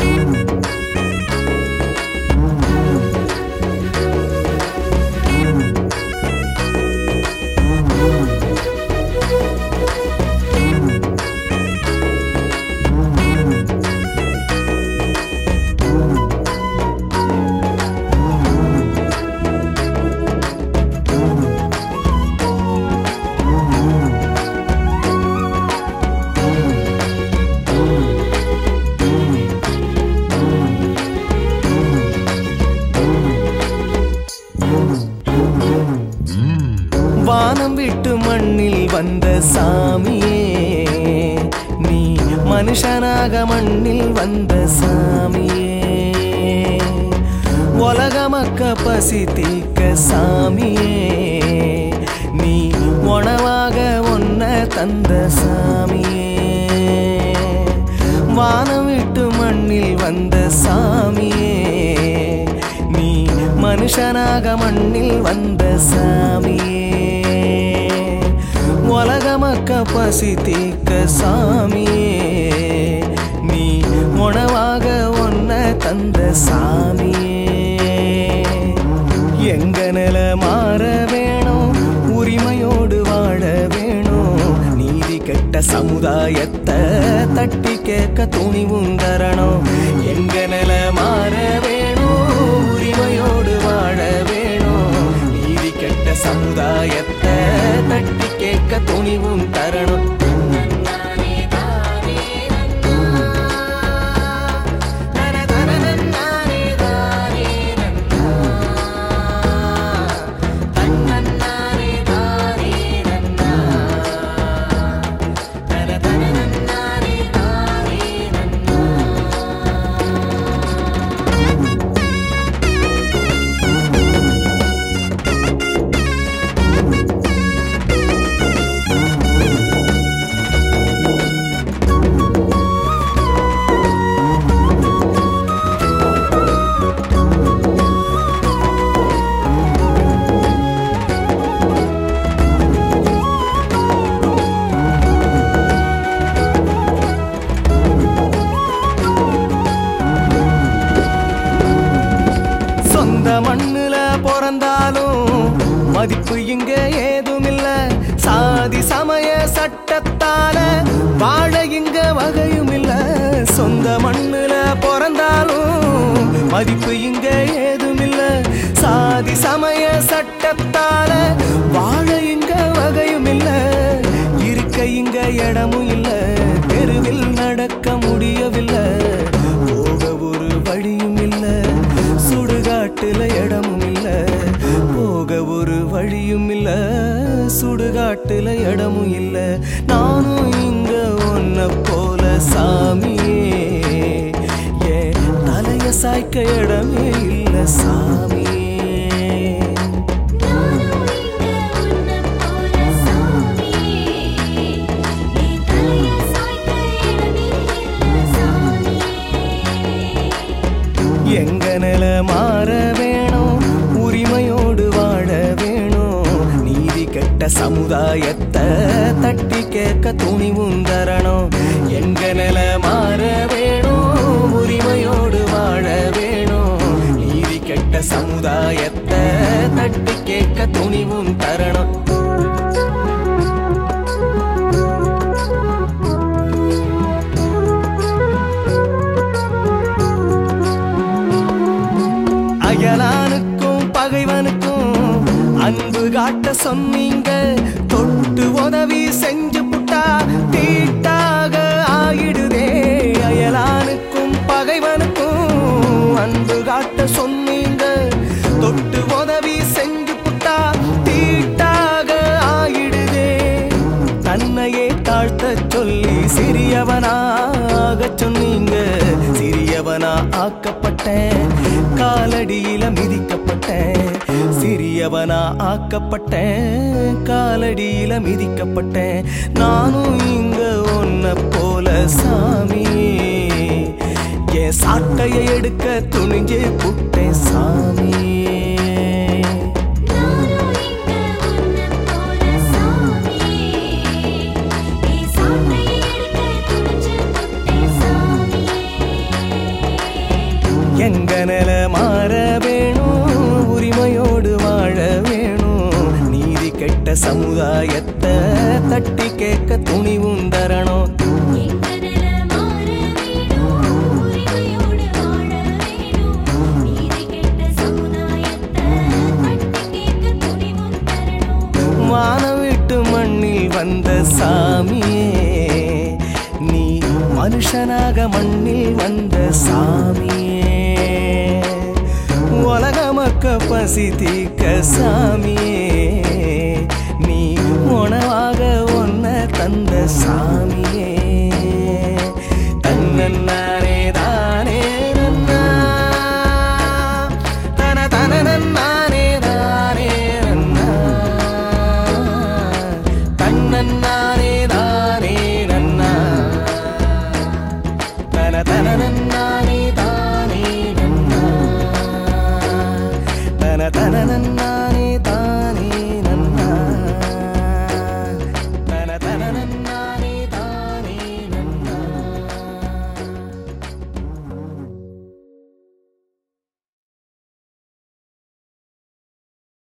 வானம் விட்டு மண்ணில் வந்த சாமியே நீ மனுஷனாக மண்ணில் வந்த சாமியே உலகமக்க பசி தீக்க சாமியே நீ உணவாக ஒன்ன தந்த சாமியே வானம் விட்டு மண்ணில் வந்த சாமியே நீ மனுஷனாக மண்ணில் வந்த சாமியே உலகமக்க பசி தீக்க சாமியே நீ உணவாக ஒன்ன தந்த சாமியே எங்க நில மாற வேணும் உரிமையோடு வாழ வேணும் நீதி கெட்ட சமுதாயத்தை தட்டி கேட்க துணிவும் தரணும் எங்க நில மாற வேணும் உரிமையோடு வாழ வேணும் நீதி கெட்ட சமுதாயத்தை தட்டி கேட்க துணிவும் தரணும் சொந்த மண்ணுல பிறந்தாலும் மதிப்பு இங்க ஏதுமில்ல சாதி சமய சட்டத்தால வாழ இங்க வகையும் இல்ல சொந்த மண்ணுல பிறந்தாலும் மதிப்பு இங்க ஏதுமில்ல சாதி சமய சட்டத்தால வாழ இங்க வகையும் இல்ல இருக்க இங்க இடமும் இல்ல தெருவில் நடக்க முடியவில்லை போக ஒரு வழியும் இல்ல சுடுகாட்டுல இடமும் இல்ல போக ஒரு வழியும் இல்ல சுடுகாட்டுல இடமும் இல்ல நானும் இங்க ஒன்ன போல சாமியே ஏன் தலைய சாய்க்க இடமே இல்ல சாமியே நானும் இங்க உன்ன போல சாமியே நீ தலைய சாய்க்க இடமே இல்ல சாமியே எங்க நில மாற வேணும் உரிமையோடு வாழ வேணும் நீதி கெட்ட சமுதாயத்தை தட்டி கேட்க துணிவும் தரணும் எங்க நில மாற வேணும் உரிமையோடு வாழ வேணும் நீதி கெட்ட சமுதாயத்தை தட்டி கேட்க துணிவும் தரணும் அயலானுக்கும் பகைவனுக்கும் அன்பு காட்ட சொன்னீங்க தொட்டு உதவி செஞ்சு புட்டா தீட்டாக ஆயிடுதே அயலானுக்கும் பகைவனுக்கும் அன்பு காட்ட சொன்னீங்க தொட்டு உதவி செஞ்சு புட்டா தீட்டாக ஆயிடுதே தன்னையே தாழ்த்த சொல்லி சிறியவனாக சொன்னீங்க சிறியவனா ஆக்கப்பட்டேன் காலடியில மிதிக்கப்பட்டேன் சிறியவனா ஆக்கப்பட்டேன் காலடியில மிதிக்கப்பட்டேன் நானும் இங்க ஒன்ன போல சாமியே என் சாட்டையை எடுக்க துணிஞ்சே புட்டேன் சாமியே நானும் இங்க உன்ன போல சாமியே நீ சாட்டையை எடுக்க துணிஞ்சு புட்டே சாமியே நில மாற வேணும் உரிமையோடு வாழ வேணும் நீதி கெட்ட சமுதாயத்தை தட்டி கேட்க துணிவும் தரணும் எங்க நில மாற வேணும் உரிமையோடு வாழ வேணும் நீதி கெட்ட சமுதாயத்தை தட்டி கேட்க துணிவும் தரணும் வானம் விட்டு மண்ணில் வந்த சாமியே நீ மனுஷனாக மண்ணில் வந்த சாமியே உலக மக்க பசி தீக்க சாமியே நீ உணவாக ஒன்ன தந்த சாமியே தன்னன்னாரே தானே நன்னா தன தன நன்னானே தானே நன்னா தன்னன்னானே தானே நன்னா தன தன நன்னானே தானே நன்னா தன தன நன்னானே